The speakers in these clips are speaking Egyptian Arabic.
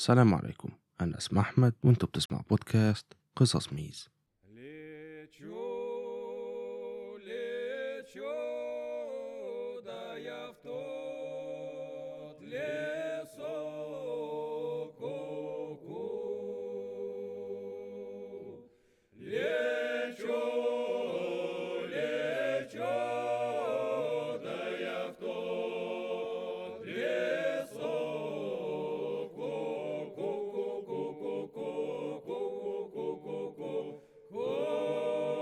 السلام عليكم أنا اسمي أحمد وأنتوا بتسمعوا بودكاست قصص ميز Лечу, лечу, да я в тот лесок ку-ку. Лечу, лечу, да я в тот лесок ку-ку-ку-ку-ку-ку-ку-ку-ку-ку.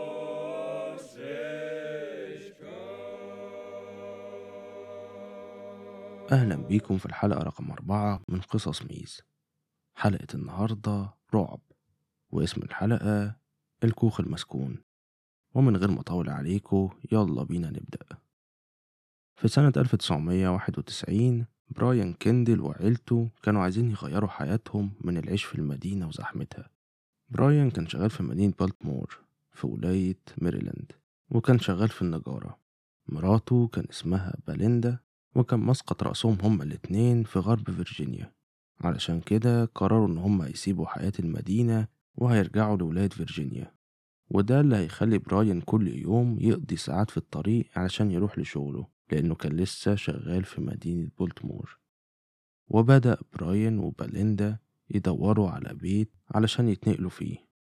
Кошечка. أهلا بيكم في الحلقة رقم أربعة من قصص ميز حلقة النهاردة رعب واسم الحلقة الكوخ المسكون ومن غير ما أطول عليكم يلا بينا نبدأ في سنة 1991 براين كندل وعيلته كانوا عايزين يغيروا حياتهم من العيش في المدينة وزحمتها براين كان شغال في مدينة بالتمور في ولاية ميريلاند وكان شغال في النجارة مراته كان اسمها باليندا وكان مسقط رأسهم هما الاتنين في غرب فيرجينيا علشان كده قرروا إن هما يسيبوا حياة المدينة وهيرجعوا لولاية فيرجينيا وده اللي هيخلي براين كل يوم يقضي ساعات في الطريق علشان يروح لشغله لأنه كان لسه شغال في مدينة بولتمور وبدأ براين وباليندا يدوروا على بيت علشان يتنقلوا فيه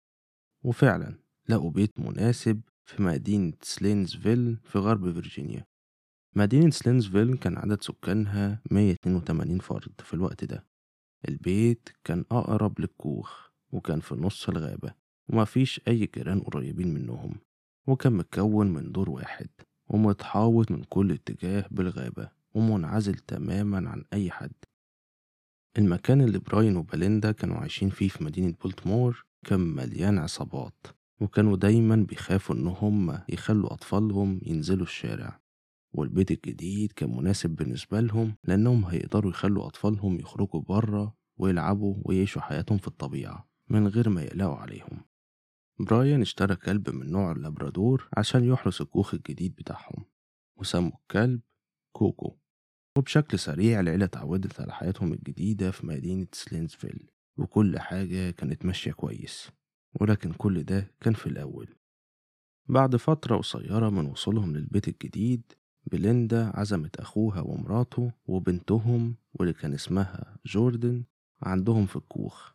وفعلا لقوا بيت مناسب في مدينة سلينزفيل في غرب فيرجينيا مدينة سلينزفيل كان عدد سكانها 182 فرد في الوقت ده البيت كان أقرب للكوخ وكان في نص الغابة ومفيش أي جيران قريبين منهم وكان متكون من دور واحد ومتحاوط من كل اتجاه بالغابة ومنعزل تماما عن أي حد المكان اللي براين وباليندا كانوا عايشين فيه في مدينة بولتمور كان مليان عصابات وكانوا دايما بيخافوا إن هم يخلوا أطفالهم ينزلوا الشارع والبيت الجديد كان مناسب بالنسبة لهم لأنهم هيقدروا يخلوا أطفالهم يخرجوا بره ويلعبوا ويعيشوا حياتهم في الطبيعة من غير ما يقلقوا عليهم براين اشترى كلب من نوع اللابرادور عشان يحرس الكوخ الجديد بتاعهم وسموا الكلب كوكو وبشكل سريع العيلة اتعودت على حياتهم الجديدة في مدينة سلينزفيل وكل حاجة كانت ماشية كويس ولكن كل ده كان في الأول بعد فترة قصيرة من وصولهم للبيت الجديد بليندا عزمت أخوها ومراته وبنتهم واللي كان اسمها جوردن عندهم في الكوخ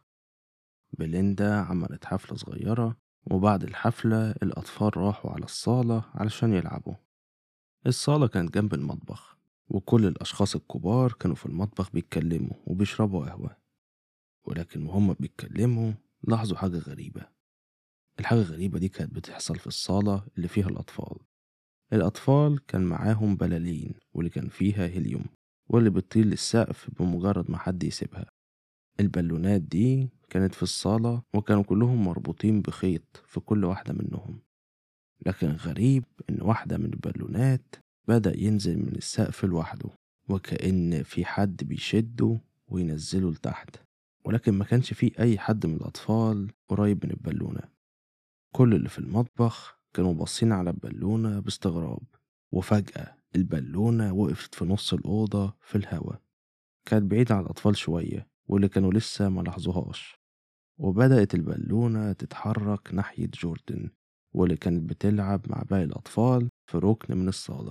بليندا عملت حفلة صغيرة وبعد الحفلة الأطفال راحوا على الصالة علشان يلعبوا الصالة كانت جنب المطبخ وكل الأشخاص الكبار كانوا في المطبخ بيتكلموا وبيشربوا قهوة ولكن وهم بيتكلموا لاحظوا حاجة غريبة الحاجة الغريبة دي كانت بتحصل في الصالة اللي فيها الأطفال الأطفال كان معاهم بلالين واللي كان فيها هيليوم واللي بتطير للسقف بمجرد ما حد يسيبها البالونات دي كانت في الصالة وكانوا كلهم مربوطين بخيط في كل واحدة منهم لكن غريب إن واحدة من البالونات بدأ ينزل من السقف لوحده وكأن في حد بيشده وينزله لتحت ولكن ما كانش في أي حد من الأطفال قريب من البالونة كل اللي في المطبخ كانوا باصين على البالونة باستغراب وفجأة البالونة وقفت في نص الأوضة في الهوا كانت بعيدة عن الأطفال شوية واللي كانوا لسه ما لاحظوهاش وبدأت البالونة تتحرك ناحية جوردن واللي كانت بتلعب مع باقي الأطفال في ركن من الصالة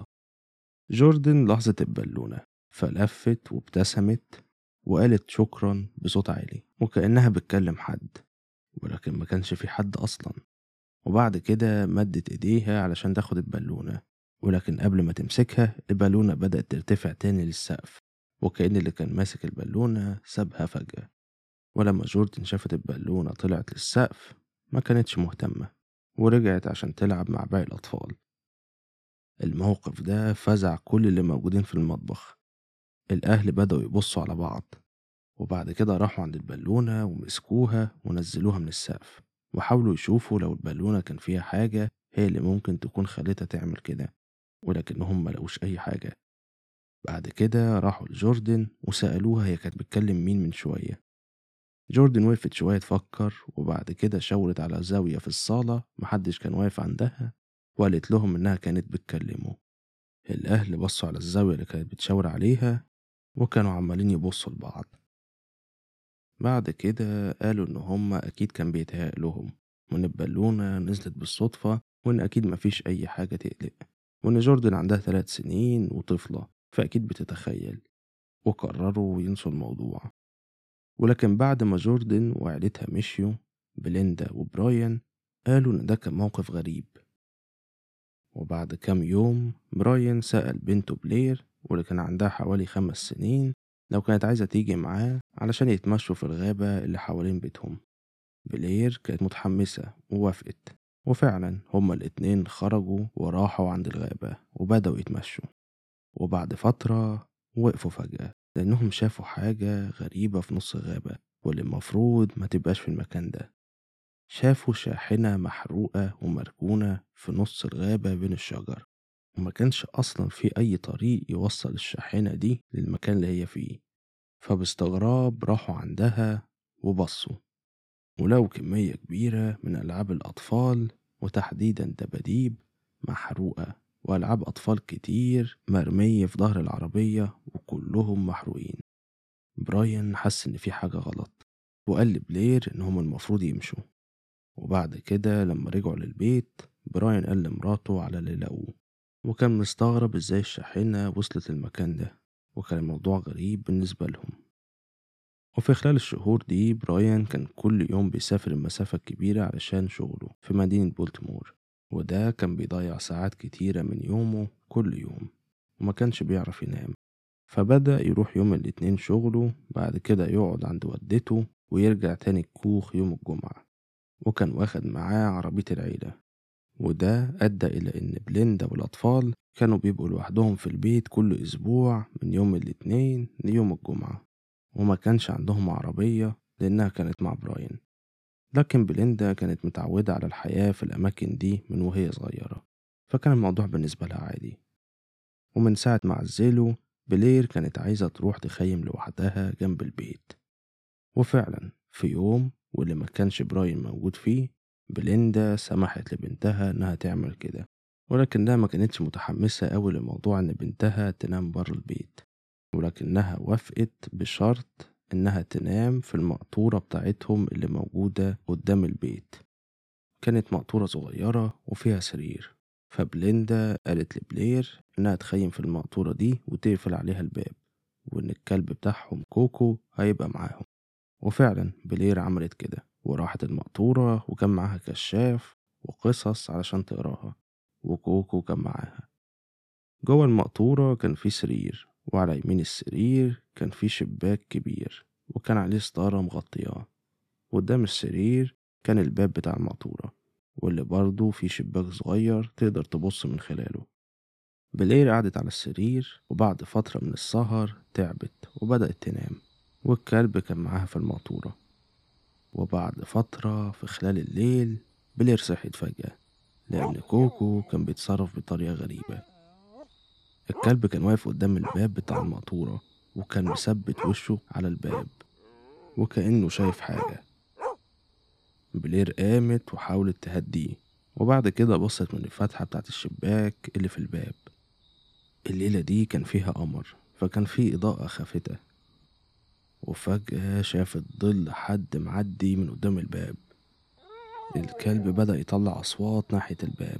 جوردن لاحظت البالونة فلفت وابتسمت وقالت شكرا بصوت عالي وكأنها بتكلم حد ولكن ما كانش في حد أصلا وبعد كده مدت إيديها علشان تاخد البالونة ولكن قبل ما تمسكها البالونة بدأت ترتفع تاني للسقف وكأن اللي كان ماسك البالونة سابها فجأة ولما جوردن شافت البالونة طلعت للسقف ما كانتش مهتمة ورجعت عشان تلعب مع باقي الأطفال الموقف ده فزع كل اللي موجودين في المطبخ الأهل بدأوا يبصوا على بعض وبعد كده راحوا عند البالونة ومسكوها ونزلوها من السقف وحاولوا يشوفوا لو البالونة كان فيها حاجة هي اللي ممكن تكون خلتها تعمل كده ولكنهم ملقوش أي حاجة بعد كده راحوا لجوردن وسألوها هي كانت بتكلم مين من شوية جوردن وقفت شوية تفكر وبعد كده شاورت على زاوية في الصالة محدش كان واقف عندها وقالت لهم إنها كانت بتكلمه الأهل بصوا على الزاوية اللي كانت بتشاور عليها وكانوا عمالين يبصوا لبعض بعد كده قالوا إن هما أكيد كان بيتهيأ لهم وإن البالونة نزلت بالصدفة وإن أكيد مفيش أي حاجة تقلق وإن جوردن عندها ثلاث سنين وطفلة فأكيد بتتخيل وقرروا ينسوا الموضوع ولكن بعد ما جوردن وعيلتها مشيوا بليندا وبراين قالوا إن ده كان موقف غريب وبعد كام يوم براين سأل بنته بلير واللي كان عندها حوالي خمس سنين لو كانت عايزة تيجي معاه علشان يتمشوا في الغابة اللي حوالين بيتهم بلير كانت متحمسة ووافقت وفعلا هما الاتنين خرجوا وراحوا عند الغابة وبدأوا يتمشوا وبعد فترة وقفوا فجأة لأنهم شافوا حاجة غريبة في نص الغابة واللي المفروض ما تبقاش في المكان ده شافوا شاحنة محروقة ومركونة في نص الغابة بين الشجر وما كانش أصلا في أي طريق يوصل الشاحنة دي للمكان اللي هي فيه فباستغراب راحوا عندها وبصوا ولقوا كمية كبيرة من ألعاب الأطفال وتحديدا دباديب محروقة وألعاب أطفال كتير مرمية في ظهر العربية وكلهم محروقين براين حس إن في حاجة غلط وقال لبلير إن هما المفروض يمشوا وبعد كده لما رجعوا للبيت براين قال لمراته على اللي لقوه وكان مستغرب ازاي الشاحنة وصلت المكان ده وكان الموضوع غريب بالنسبة لهم وفي خلال الشهور دي براين كان كل يوم بيسافر المسافة الكبيرة علشان شغله في مدينة بولتمور وده كان بيضيع ساعات كتيرة من يومه كل يوم وما كانش بيعرف ينام فبدأ يروح يوم الاتنين شغله بعد كده يقعد عند والدته ويرجع تاني الكوخ يوم الجمعة وكان واخد معاه عربية العيلة وده أدى إلى إن بليندا والأطفال كانوا بيبقوا لوحدهم في البيت كل أسبوع من يوم الاتنين ليوم الجمعة وما كانش عندهم عربية لأنها كانت مع براين لكن بليندا كانت متعودة على الحياة في الأماكن دي من وهي صغيرة فكان الموضوع بالنسبة لها عادي ومن ساعة ما عزلوا بلير كانت عايزة تروح تخيم لوحدها جنب البيت وفعلا في يوم واللي ما كانش براين موجود فيه بليندا سمحت لبنتها إنها تعمل كده ولكنها ما كانتش متحمسة أوي لموضوع إن بنتها تنام بره البيت ولكنها وافقت بشرط إنها تنام في المقطورة بتاعتهم اللي موجودة قدام البيت كانت مقطورة صغيرة وفيها سرير فبليندا قالت لبلير إنها تخيم في المقطورة دي وتقفل عليها الباب وإن الكلب بتاعهم كوكو هيبقى معاهم وفعلا بلير عملت كده وراحت المقطورة وكان معاها كشاف وقصص علشان تقراها وكوكو كان معاها جوه المقطورة كان في سرير وعلى يمين السرير كان في شباك كبير وكان عليه ستارة مغطياه قدام السرير كان الباب بتاع المقطورة واللي برضه في شباك صغير تقدر تبص من خلاله بلير قعدت على السرير وبعد فترة من السهر تعبت وبدأت تنام والكلب كان معاها في المقطورة وبعد فترة في خلال الليل بلير صحيت فجأة لأن كوكو كان بيتصرف بطريقة غريبة الكلب كان واقف قدام الباب بتاع المقطورة وكان مثبت وشه على الباب وكأنه شايف حاجة بلير قامت وحاولت تهديه وبعد كده بصت من الفتحة بتاعت الشباك اللي في الباب الليلة دي كان فيها قمر فكان في إضاءة خافتة وفجأة شافت ظل حد معدي من قدام الباب الكلب بدأ يطلع أصوات ناحية الباب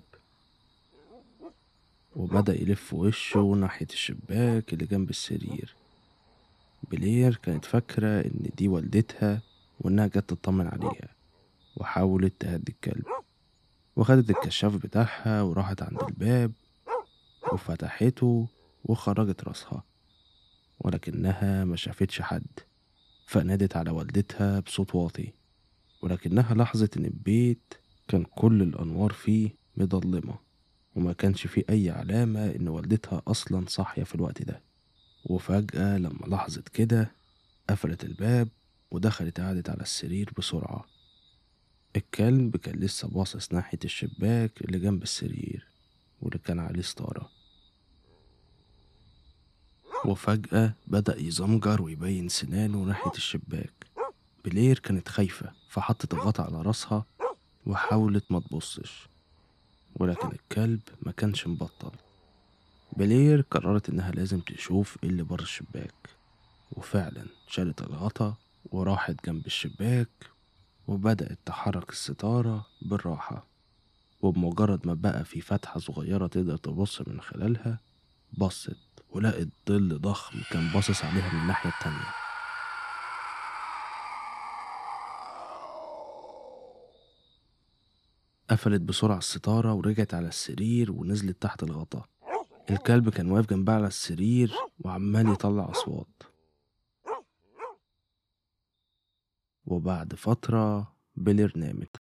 وبدأ يلف وشه ناحية الشباك اللي جنب السرير بلير كانت فاكرة إن دي والدتها وإنها جت تطمن عليها وحاولت تهدي الكلب وخدت الكشاف بتاعها وراحت عند الباب وفتحته وخرجت راسها ولكنها ما شافتش حد فنادت على والدتها بصوت واطي ولكنها لاحظت إن البيت كان كل الأنوار فيه مضلمة وما كانش فيه أي علامة إن والدتها أصلا صاحية في الوقت ده وفجأة لما لاحظت كده قفلت الباب ودخلت قعدت على السرير بسرعة الكلب كان لسه باصص ناحية الشباك اللي جنب السرير واللي كان عليه ستارة وفجأة بدأ يزمجر ويبين سنانه ناحية الشباك بلير كانت خايفة فحطت الغطا على راسها وحاولت ما تبصش ولكن الكلب ما كانش مبطل بلير قررت إنها لازم تشوف إيه اللي بره الشباك وفعلا شالت الغطا وراحت جنب الشباك وبدأت تحرك الستارة بالراحة وبمجرد ما بقى في فتحة صغيرة تقدر تبص من خلالها بصت ولقت ظل ضخم كان باصص عليها من الناحية التانية قفلت بسرعة الستارة ورجعت على السرير ونزلت تحت الغطا الكلب كان واقف جنبها على السرير وعمال يطلع أصوات وبعد فترة بيلر نامت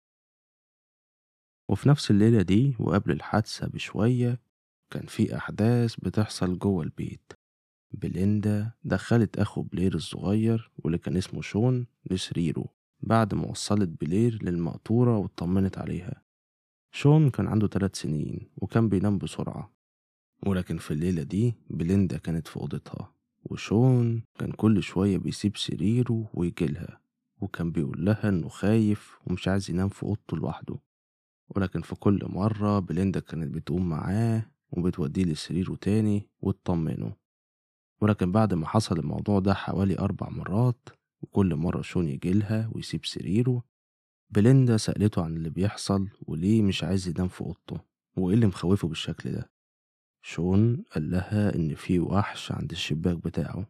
وفي نفس الليلة دي وقبل الحادثة بشوية كان في أحداث بتحصل جوه البيت بليندا دخلت أخو بلير الصغير واللي كان اسمه شون لسريره بعد ما وصلت بلير للمقطورة واطمنت عليها شون كان عنده ثلاث سنين وكان بينام بسرعة ولكن في الليلة دي بليندا كانت في أوضتها وشون كان كل شوية بيسيب سريره ويجيلها وكان بيقول لها إنه خايف ومش عايز ينام في أوضته لوحده ولكن في كل مرة بليندا كانت بتقوم معاه وبتوديه لسريره تاني وتطمنه ولكن بعد ما حصل الموضوع ده حوالي أربع مرات وكل مرة شون يجيلها ويسيب سريره بليندا سألته عن اللي بيحصل وليه مش عايز ينام في أوضته وإيه اللي مخوفه بالشكل ده شون قال لها إن في وحش عند الشباك بتاعه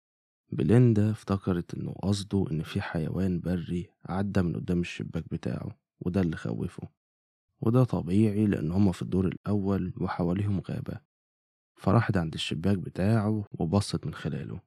بليندا افتكرت إنه قصده إن في حيوان بري عدى من قدام الشباك بتاعه وده اللي خوفه وده طبيعي لأن هما في الدور الأول وحواليهم غابة فراحت عند الشباك بتاعه وبصت من خلاله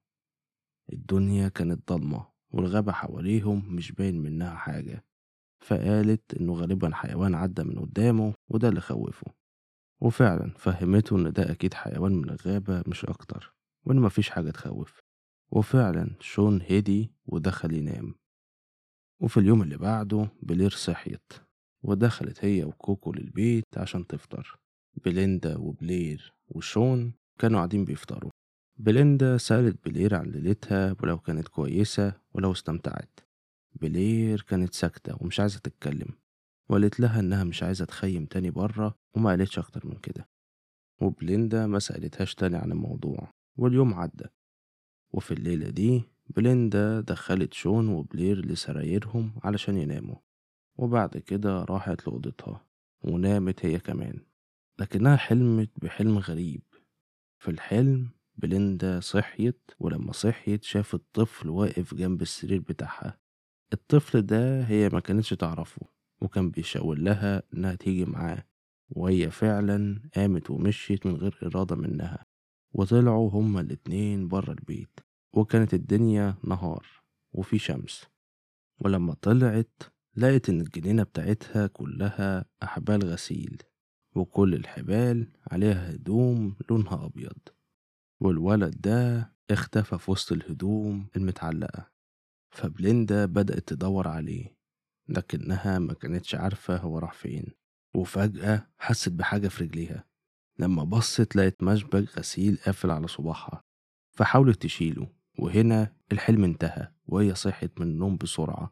الدنيا كانت ضلمة والغابة حواليهم مش باين منها حاجة فقالت إنه غالبا حيوان عدى من قدامه وده اللي خوفه وفعلا فهمته إن ده أكيد حيوان من الغابة مش أكتر وإن مفيش حاجة تخوف وفعلا شون هدي ودخل ينام وفي اليوم اللي بعده بلير صحيت ودخلت هي وكوكو للبيت عشان تفطر بليندا وبلير وشون كانوا قاعدين بيفطروا بليندا سألت بلير عن ليلتها ولو كانت كويسة ولو استمتعت بلير كانت ساكتة ومش عايزة تتكلم وقالت لها إنها مش عايزة تخيم تاني برا وما قالتش أكتر من كده وبليندا ما سألتهاش تاني عن الموضوع واليوم عدى وفي الليلة دي بليندا دخلت شون وبلير لسرايرهم علشان يناموا وبعد كده راحت لأوضتها ونامت هي كمان لكنها حلمت بحلم غريب في الحلم بليندا صحيت ولما صحيت شافت طفل واقف جنب السرير بتاعها الطفل ده هي ما كانتش تعرفه وكان بيشاور لها إنها تيجي معاه وهي فعلا قامت ومشيت من غير إرادة منها وطلعوا هما الاتنين برا البيت وكانت الدنيا نهار وفي شمس ولما طلعت لقت إن الجنينة بتاعتها كلها أحبال غسيل وكل الحبال عليها هدوم لونها أبيض والولد ده اختفى في وسط الهدوم المتعلقة فبليندا بدأت تدور عليه لكنها ما كانتش عارفة هو راح فين وفجأة حست بحاجة في رجليها لما بصت لقت مشبك غسيل قافل على صباعها فحاولت تشيله وهنا الحلم انتهى وهي صحت من النوم بسرعة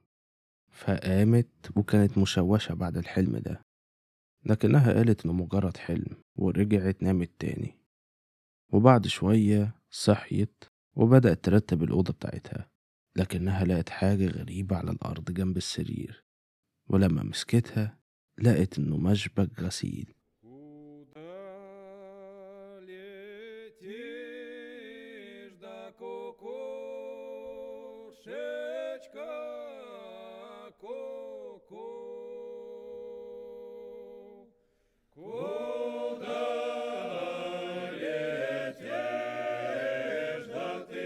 فقامت وكانت مشوشة بعد الحلم ده لكنها قالت إنه مجرد حلم ورجعت نامت تاني وبعد شوية صحيت وبدأت ترتب الأوضة بتاعتها لكنها لقت حاجة غريبة على الأرض جنب السرير ولما مسكتها لقت إنه مشبك غسيل Куда летишь, да кукушечка, ку-ку? Куда летишь, да ты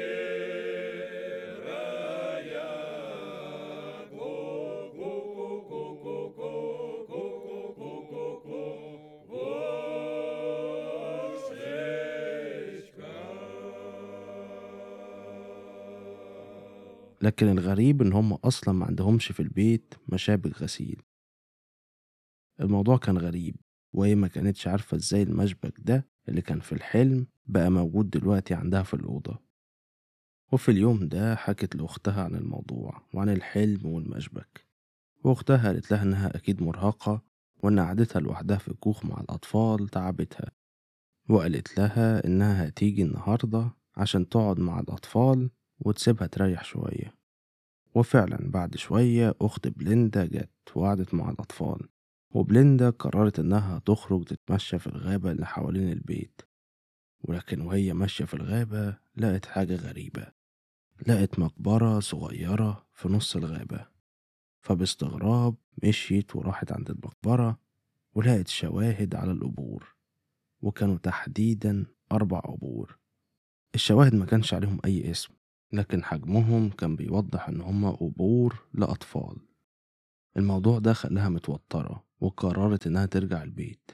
серая, لكن الغريب إن هم أصلا ما عندهمش في البيت مشابك غسيل الموضوع كان غريب وهي ما كانتش عارفة ازاي المشبك ده اللي كان في الحلم بقى موجود دلوقتي عندها في الأوضة وفي اليوم ده حكت لأختها عن الموضوع وعن الحلم والمشبك وأختها قالت لها إنها أكيد مرهقة وإن قعدتها لوحدها في الكوخ مع الأطفال تعبتها وقالت لها إنها هتيجي النهاردة عشان تقعد مع الأطفال وتسيبها تريح شوية وفعلا بعد شوية أخت بليندا جت وقعدت مع الأطفال وبليندا قررت إنها تخرج تتمشى في الغابة اللي حوالين البيت ولكن وهي ماشية في الغابة لقت حاجة غريبة لقت مقبرة صغيرة في نص الغابة فباستغراب مشيت وراحت عند المقبرة ولقت شواهد على القبور وكانوا تحديدا أربع قبور الشواهد ما كانش عليهم أي اسم لكن حجمهم كان بيوضح إن هما قبور لأطفال الموضوع ده خلاها متوترة وقررت إنها ترجع البيت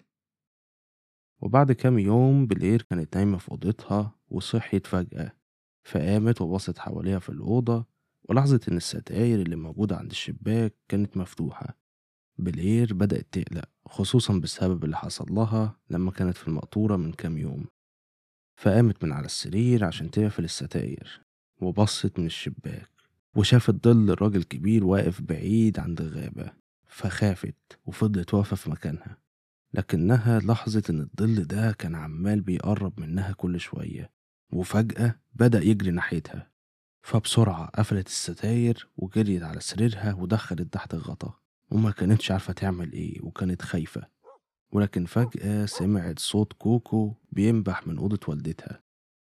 وبعد كام يوم بلير كانت نايمة في أوضتها وصحيت فجأة فقامت وبصت حواليها في الأوضة ولاحظت إن الستاير اللي موجودة عند الشباك كانت مفتوحة بلير بدأت تقلق خصوصا بسبب اللي حصل لها لما كانت في المقطورة من كام يوم فقامت من على السرير عشان تقفل الستاير وبصت من الشباك وشافت ظل راجل كبير واقف بعيد عند الغابة فخافت وفضلت واقفة في مكانها لكنها لاحظت إن الظل ده كان عمال بيقرب منها كل شوية وفجأة بدأ يجري ناحيتها فبسرعة قفلت الستاير وجريت على سريرها ودخلت تحت الغطا وما كانتش عارفة تعمل ايه وكانت خايفة ولكن فجأة سمعت صوت كوكو بينبح من أوضة والدتها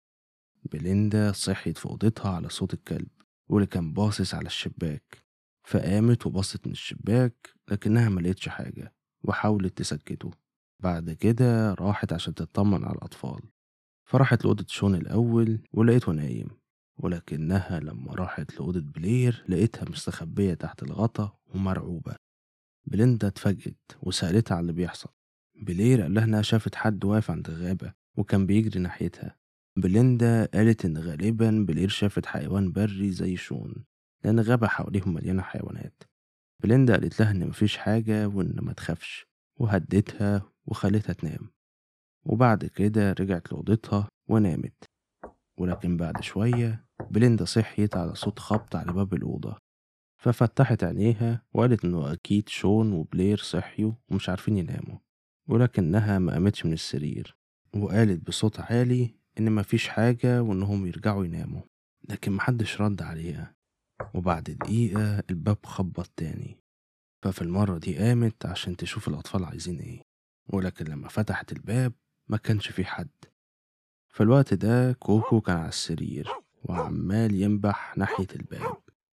بليندا صحيت في أوضتها على صوت الكلب واللي كان باصص على الشباك فقامت وبصت من الشباك لكنها ملقتش حاجة وحاولت تسكته بعد كده راحت عشان تطمن على الأطفال فراحت لأوضة شون الأول ولقيته نايم ولكنها لما راحت لأوضة بلير لقيتها مستخبية تحت الغطا ومرعوبة بليندا اتفاجئت وسألتها على اللي بيحصل بلير قال لها إنها شافت حد واقف عند الغابة وكان بيجري ناحيتها بليندا قالت إن غالبا بلير شافت حيوان بري زي شون لأن الغابة حواليهم مليانة حيوانات بليندا قالت لها إن مفيش حاجة وإن ما تخافش وهدتها وخلتها تنام وبعد كده رجعت لأوضتها ونامت ولكن بعد شوية بليندا صحيت على صوت خبط على باب الأوضة ففتحت عينيها وقالت إنه أكيد شون وبلير صحيوا ومش عارفين يناموا ولكنها ما قامتش من السرير وقالت بصوت عالي إن مفيش حاجة وإنهم يرجعوا يناموا لكن محدش رد عليها وبعد دقيقة الباب خبط تاني ففي المرة دي قامت عشان تشوف الأطفال عايزين إيه ولكن لما فتحت الباب ما كانش في حد في الوقت ده كوكو كان على السرير وعمال ينبح ناحية الباب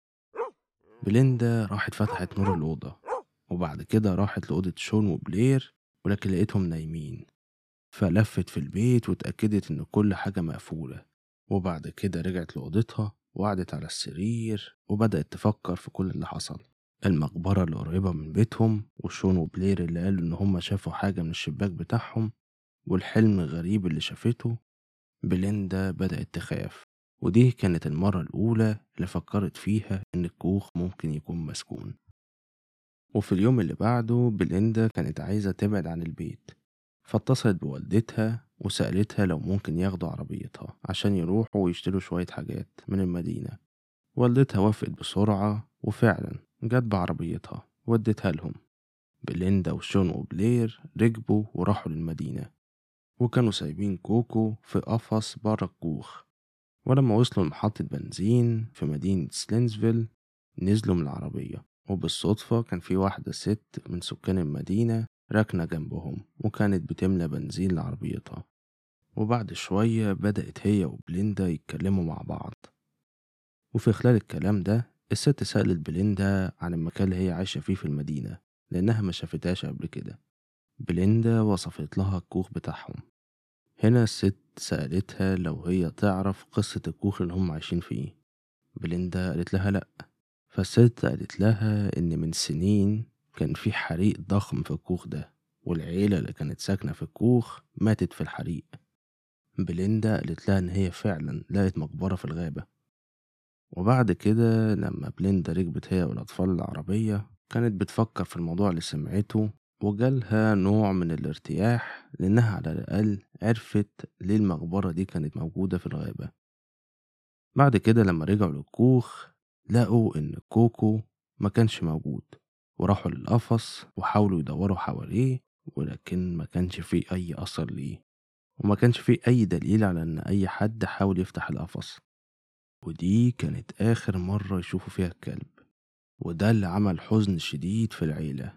بليندا راحت فتحت نور الأوضة وبعد كده راحت لأوضة شون وبلير ولكن لقيتهم نايمين فلفت في البيت واتأكدت إن كل حاجة مقفولة وبعد كده رجعت لأوضتها وقعدت على السرير وبدأت تفكر في كل اللي حصل المقبرة اللي قريبة من بيتهم وشون وبلير اللي قالوا إن هما شافوا حاجة من الشباك بتاعهم والحلم الغريب اللي شافته بليندا بدأت تخاف ودي كانت المرة الأولى اللي فكرت فيها إن الكوخ ممكن يكون مسكون وفي اليوم اللي بعده بليندا كانت عايزة تبعد عن البيت فاتصلت بوالدتها وسألتها لو ممكن ياخدوا عربيتها عشان يروحوا ويشتروا شوية حاجات من المدينة والدتها وافقت بسرعة وفعلا جت بعربيتها ودتها لهم بليندا وشون وبلير ركبوا وراحوا للمدينة وكانوا سايبين كوكو في قفص برا الكوخ ولما وصلوا لمحطة بنزين في مدينة سلينزفيل نزلوا من العربية وبالصدفة كان في واحدة ست من سكان المدينة راكنة جنبهم وكانت بتملى بنزين لعربيتها وبعد شوية بدأت هي وبليندا يتكلموا مع بعض وفي خلال الكلام ده الست سألت بليندا عن المكان اللي هي عايشة فيه في المدينة لأنها ما شافتهاش قبل كده بليندا وصفت لها الكوخ بتاعهم هنا الست سألتها لو هي تعرف قصة الكوخ اللي هم عايشين فيه بليندا قالت لها لأ فالست قالت لها إن من سنين كان في حريق ضخم في الكوخ ده والعيلة اللي كانت ساكنة في الكوخ ماتت في الحريق بليندا قالت لها إن هي فعلا لقت مقبرة في الغابة وبعد كده لما بليندا ركبت هي والأطفال العربية كانت بتفكر في الموضوع اللي سمعته وجالها نوع من الارتياح لأنها على الأقل عرفت ليه المقبرة دي كانت موجودة في الغابة بعد كده لما رجعوا للكوخ لقوا إن كوكو ما كانش موجود وراحوا للقفص وحاولوا يدوروا حواليه ولكن ما كانش فيه أي أثر ليه وما كانش فيه أي دليل على إن أي حد حاول يفتح القفص ودي كانت آخر مرة يشوفوا فيها الكلب وده اللي عمل حزن شديد في العيلة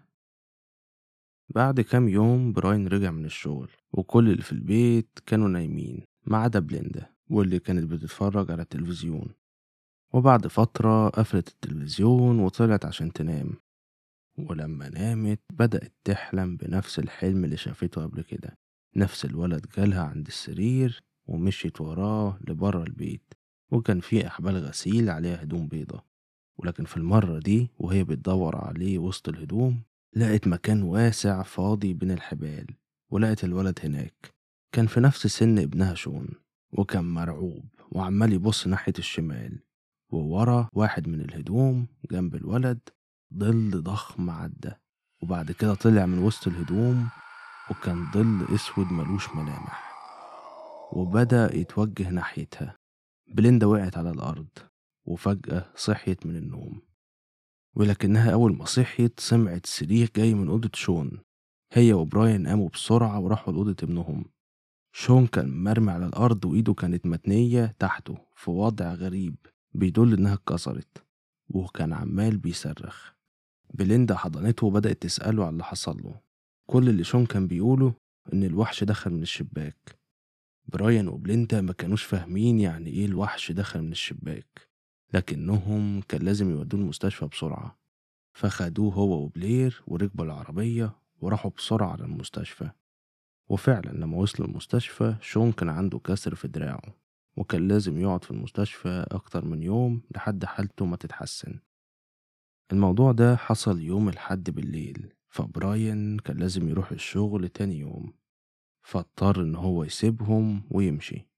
بعد كام يوم براين رجع من الشغل وكل اللي في البيت كانوا نايمين ما عدا بليندا واللي كانت بتتفرج على التلفزيون وبعد فترة قفلت التلفزيون وطلعت عشان تنام ولما نامت بدأت تحلم بنفس الحلم اللي شافته قبل كده نفس الولد جالها عند السرير ومشيت وراه لبره البيت وكان فيه أحبال غسيل عليها هدوم بيضة ولكن في المرة دي وهي بتدور عليه وسط الهدوم لقت مكان واسع فاضي بين الحبال ولقت الولد هناك كان في نفس سن ابنها شون وكان مرعوب وعمال يبص ناحية الشمال وورا واحد من الهدوم جنب الولد ظل ضخم عدى وبعد كده طلع من وسط الهدوم وكان ظل اسود ملوش ملامح وبدأ يتوجه ناحيتها بليندا وقعت على الأرض وفجأة صحيت من النوم ولكنها أول ما صحيت سمعت صريخ جاي من أوضة شون هي وبراين قاموا بسرعة وراحوا لأوضة ابنهم شون كان مرمي على الأرض وإيده كانت متنية تحته في وضع غريب بيدل إنها اتكسرت وكان عمال بيصرخ بليندا حضنته وبدأت تسأله على اللي حصل له كل اللي شون كان بيقوله إن الوحش دخل من الشباك براين وبليندا ما كانوش فاهمين يعني إيه الوحش دخل من الشباك لكنهم كان لازم يودوه المستشفى بسرعة فخدوه هو وبلير وركبوا العربية وراحوا بسرعة على المستشفى وفعلا لما وصلوا المستشفى شون كان عنده كسر في دراعه وكان لازم يقعد في المستشفى أكتر من يوم لحد حالته ما تتحسن الموضوع ده حصل يوم الحد بالليل فبراين كان لازم يروح الشغل تاني يوم فاضطر إن هو يسيبهم ويمشي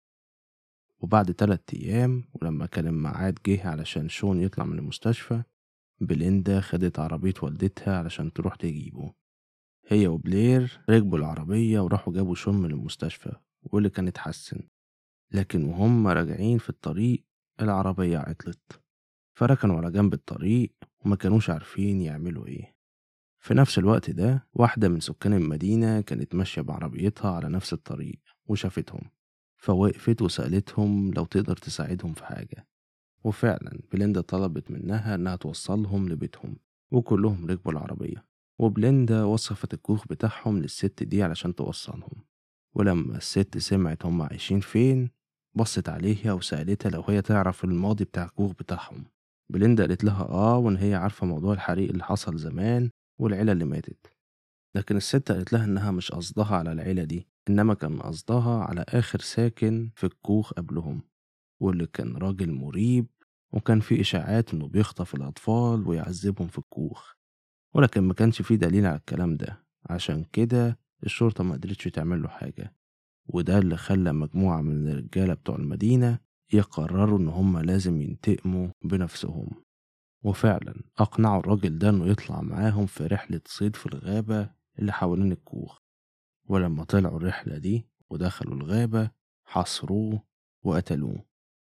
وبعد تلات أيام ولما كان الميعاد جه علشان شون يطلع من المستشفى بليندا خدت عربية والدتها علشان تروح تجيبه هي وبلير ركبوا العربية وراحوا جابوا شون من المستشفى واللي كان اتحسن لكن وهم راجعين في الطريق العربية عطلت فركنوا على جنب الطريق وما كانوش عارفين يعملوا ايه في نفس الوقت ده واحدة من سكان المدينة كانت ماشية بعربيتها على نفس الطريق وشافتهم فوقفت وسألتهم لو تقدر تساعدهم في حاجة وفعلا بليندا طلبت منها إنها توصلهم لبيتهم وكلهم ركبوا العربية وبليندا وصفت الكوخ بتاعهم للست دي علشان توصلهم ولما الست سمعت هم عايشين فين بصت عليها وسألتها لو هي تعرف الماضي بتاع الكوخ بتاعهم بليندا قالت لها اه وان هي عارفة موضوع الحريق اللي حصل زمان والعيلة اللي ماتت لكن الست قالت لها انها مش قصدها على العيلة دي انما كان قصدها على اخر ساكن في الكوخ قبلهم واللي كان راجل مريب وكان في اشاعات انه بيخطف الاطفال ويعذبهم في الكوخ ولكن ما كانش في دليل على الكلام ده عشان كده الشرطة ما قدرتش تعمل له حاجة وده اللي خلى مجموعة من الرجالة بتوع المدينة يقرروا إن هما لازم ينتقموا بنفسهم وفعلا أقنعوا الراجل ده إنه يطلع معاهم في رحلة صيد في الغابة اللي حوالين الكوخ ولما طلعوا الرحلة دي ودخلوا الغابة حصروه وقتلوه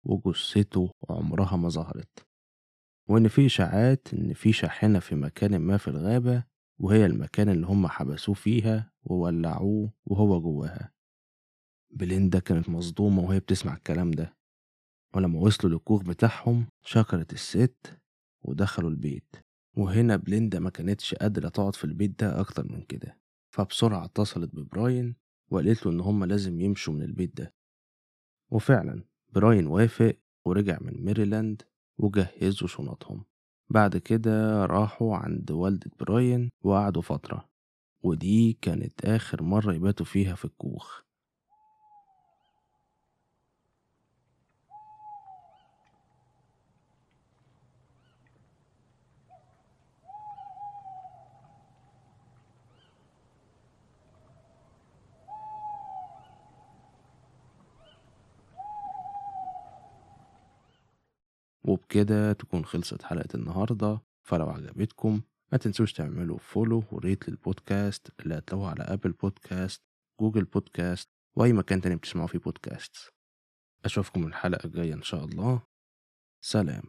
وجثته عمرها ما ظهرت وإن في إشاعات إن في شاحنة في مكان ما في الغابة وهي المكان اللي هم حبسوه فيها وولعوه وهو جواها بليندا كانت مصدومة وهي بتسمع الكلام ده ولما وصلوا للكوخ بتاعهم شكرت الست ودخلوا البيت وهنا بليندا ما كانتش قادرة تقعد في البيت ده أكتر من كده فبسرعة اتصلت ببراين وقالت له إن هما لازم يمشوا من البيت ده وفعلا براين وافق ورجع من ميريلاند وجهزوا شنطهم بعد كده راحوا عند والدة براين وقعدوا فترة ودي كانت آخر مرة يباتوا فيها في الكوخ وبكده تكون خلصت حلقة النهاردة فلو عجبتكم ما تنسوش تعملوا فولو وريت للبودكاست اللي هتلاقوه على أبل بودكاست جوجل بودكاست وأي مكان تاني بتسمعوا فيه بودكاست أشوفكم الحلقة الجاية إن شاء الله سلام